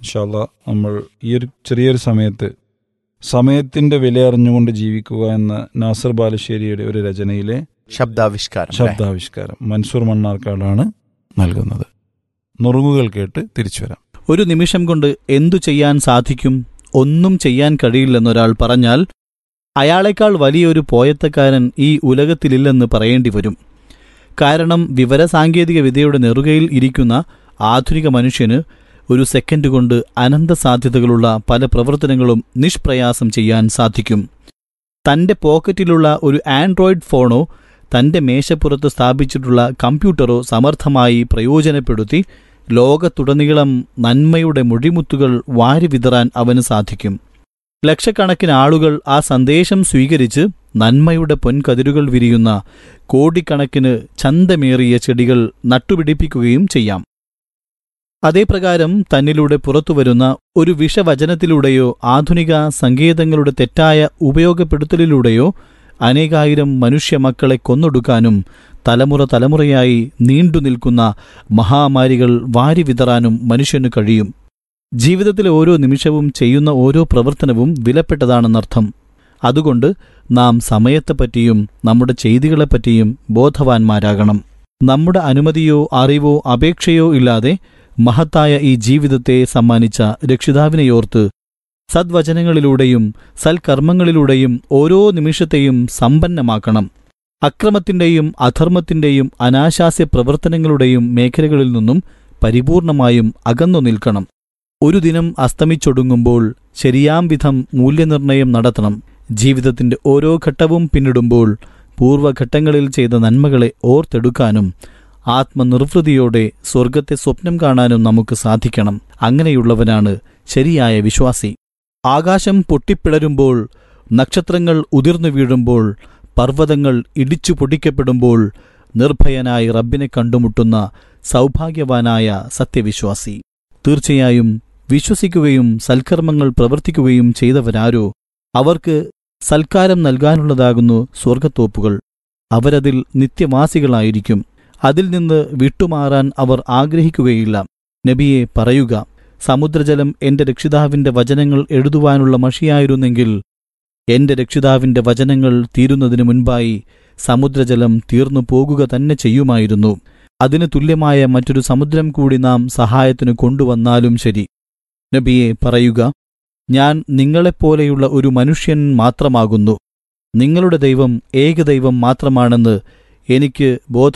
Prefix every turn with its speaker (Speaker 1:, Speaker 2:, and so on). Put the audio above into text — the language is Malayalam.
Speaker 1: ഇൻഷാല്ല നമ്മൾ ഈ ഒരു ചെറിയൊരു സമയത്ത് സമയത്തിന്റെ വില അറിഞ്ഞുകൊണ്ട് ജീവിക്കുക എന്ന നാസർ ബാലുശ്ശേരിയുടെ ഒരു രചനയിലെ
Speaker 2: ശബ്ദാവിഷ്കാരം അല്ലേ?
Speaker 1: ശബ്ദാവിഷ്കാരം മൻസൂർ മണ്ണാർക്കാടാണ് നൽകുന്നത് നുറുങ്ങുകൾ കേട്ട് തിരിച്ചു വരാം
Speaker 3: ഒരു നിമിഷം കൊണ്ട് എന്തു ചെയ്യാൻ സാധിക്കും ഒന്നും ചെയ്യാൻ കഴിയില്ലെന്നൊരാൾ പറഞ്ഞാൽ അയാളെക്കാൾ വലിയൊരു പോയത്തക്കാരൻ ഈ ഉലകത്തിലില്ലെന്ന് പറയേണ്ടി വരും കാരണം വിവരസാങ്കേതിക വിദ്യയുടെ നെറുകയിൽ ഇരിക്കുന്ന ആധുനിക മനുഷ്യന് ഒരു സെക്കൻഡ് കൊണ്ട് അനന്ത സാധ്യതകളുള്ള പല പ്രവർത്തനങ്ങളും നിഷ്പ്രയാസം ചെയ്യാൻ സാധിക്കും തന്റെ പോക്കറ്റിലുള്ള ഒരു ആൻഡ്രോയിഡ് ഫോണോ തന്റെ മേശപ്പുറത്ത് സ്ഥാപിച്ചിട്ടുള്ള കമ്പ്യൂട്ടറോ സമർത്ഥമായി പ്രയോജനപ്പെടുത്തി ലോകത്തുടനീളം നന്മയുടെ മുഴിമുത്തുകൾ വാരി വിതറാൻ അവന് സാധിക്കും ലക്ഷക്കണക്കിന് ആളുകൾ ആ സന്ദേശം സ്വീകരിച്ച് നന്മയുടെ പൊൻകതിരുകൾ വിരിയുന്ന കോടിക്കണക്കിന് ചന്തമേറിയ ചെടികൾ നട്ടുപിടിപ്പിക്കുകയും ചെയ്യാം അതേപ്രകാരം തന്നിലൂടെ പുറത്തുവരുന്ന ഒരു വിഷവചനത്തിലൂടെയോ ആധുനിക സങ്കേതങ്ങളുടെ തെറ്റായ ഉപയോഗപ്പെടുത്തലിലൂടെയോ അനേകായിരം മനുഷ്യമക്കളെ കൊന്നൊടുക്കാനും തലമുറ തലമുറയായി നീണ്ടുനിൽക്കുന്ന മഹാമാരികൾ വാരി വിതറാനും മനുഷ്യനു കഴിയും ജീവിതത്തിലെ ഓരോ നിമിഷവും ചെയ്യുന്ന ഓരോ പ്രവർത്തനവും വിലപ്പെട്ടതാണെന്നർത്ഥം അതുകൊണ്ട് നാം സമയത്തെപ്പറ്റിയും നമ്മുടെ ചെയ്തികളെപ്പറ്റിയും ബോധവാന്മാരാകണം നമ്മുടെ അനുമതിയോ അറിവോ അപേക്ഷയോ ഇല്ലാതെ മഹത്തായ ഈ ജീവിതത്തെ സമ്മാനിച്ച രക്ഷിതാവിനെയോർത്ത് സദ്വചനങ്ങളിലൂടെയും സൽക്കർമ്മങ്ങളിലൂടെയും ഓരോ നിമിഷത്തെയും സമ്പന്നമാക്കണം അക്രമത്തിന്റെയും അധർമ്മത്തിന്റെയും അനാശാസ്യ പ്രവർത്തനങ്ങളുടെയും മേഖലകളിൽ നിന്നും പരിപൂർണമായും അകന്നു നിൽക്കണം ഒരു ദിനം അസ്തമിച്ചൊടുങ്ങുമ്പോൾ ശരിയാം വിധം മൂല്യനിർണയം നടത്തണം ജീവിതത്തിന്റെ ഓരോ ഘട്ടവും പിന്നിടുമ്പോൾ പൂർവ്വഘട്ടങ്ങളിൽ ചെയ്ത നന്മകളെ ഓർത്തെടുക്കാനും ആത്മനിർവൃതിയോടെ സ്വർഗത്തെ സ്വപ്നം കാണാനും നമുക്ക് സാധിക്കണം അങ്ങനെയുള്ളവനാണ് ശരിയായ വിശ്വാസി ആകാശം പൊട്ടിപ്പിളരുമ്പോൾ നക്ഷത്രങ്ങൾ ഉതിർന്നു വീഴുമ്പോൾ പർവ്വതങ്ങൾ ഇടിച്ചു പൊടിക്കപ്പെടുമ്പോൾ നിർഭയനായി റബ്ബിനെ കണ്ടുമുട്ടുന്ന സൗഭാഗ്യവാനായ സത്യവിശ്വാസി തീർച്ചയായും വിശ്വസിക്കുകയും സൽക്കർമ്മങ്ങൾ പ്രവർത്തിക്കുകയും ചെയ്തവരാരോ അവർക്ക് സൽക്കാരം നൽകാനുള്ളതാകുന്നു സ്വർഗത്തോപ്പുകൾ അവരതിൽ നിത്യവാസികളായിരിക്കും അതിൽ നിന്ന് വിട്ടുമാറാൻ അവർ ആഗ്രഹിക്കുകയില്ല നബിയെ പറയുക സമുദ്രജലം എന്റെ രക്ഷിതാവിന്റെ വചനങ്ങൾ എഴുതുവാനുള്ള മഷിയായിരുന്നെങ്കിൽ എന്റെ രക്ഷിതാവിന്റെ വചനങ്ങൾ തീരുന്നതിനു മുൻപായി സമുദ്രജലം തീർന്നു പോകുക തന്നെ ചെയ്യുമായിരുന്നു അതിന് തുല്യമായ മറ്റൊരു സമുദ്രം കൂടി നാം സഹായത്തിനു കൊണ്ടുവന്നാലും ശരി നബിയെ പറയുക ഞാൻ നിങ്ങളെപ്പോലെയുള്ള ഒരു മനുഷ്യൻ മാത്രമാകുന്നു നിങ്ങളുടെ ദൈവം ഏകദൈവം മാത്രമാണെന്ന് എനിക്ക് ബോധ